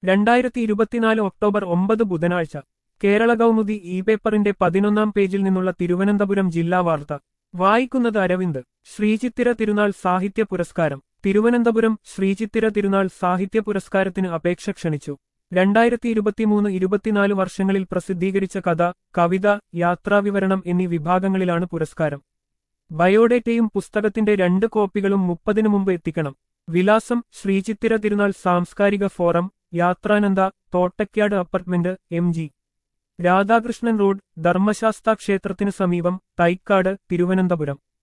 രണ്ടായിരത്തി ഇരുപത്തിനാല് ഒക്ടോബർ ഒമ്പത് ബുധനാഴ്ച കേരള കൗമുദി ഇ പേപ്പറിന്റെ പതിനൊന്നാം പേജിൽ നിന്നുള്ള തിരുവനന്തപുരം ജില്ലാ വാർത്ത വായിക്കുന്നത് അരവിന്ദ് ശ്രീചിത്തിര തിരുനാൾ സാഹിത്യ പുരസ്കാരം തിരുവനന്തപുരം ശ്രീചിത്തിര തിരുനാൾ സാഹിത്യ പുരസ്കാരത്തിന് അപേക്ഷ ക്ഷണിച്ചു രണ്ടായിരത്തി ഇരുപത്തിമൂന്ന് ഇരുപത്തിനാല് വർഷങ്ങളിൽ പ്രസിദ്ധീകരിച്ച കഥ കവിത യാത്രാവിവരണം എന്നീ വിഭാഗങ്ങളിലാണ് പുരസ്കാരം ബയോഡേറ്റയും പുസ്തകത്തിന്റെ രണ്ട് കോപ്പികളും മുപ്പതിനു മുമ്പ് എത്തിക്കണം വിലാസം ശ്രീചിത്തിര തിരുനാൾ സാംസ്കാരിക forum Yathrananda Thottakkad apartment M G Radhakrishnan road Dharmasastha ക്ഷേത്രത്തിനു സമീപം തൈക്കാട് തിരുവനന്തപുരം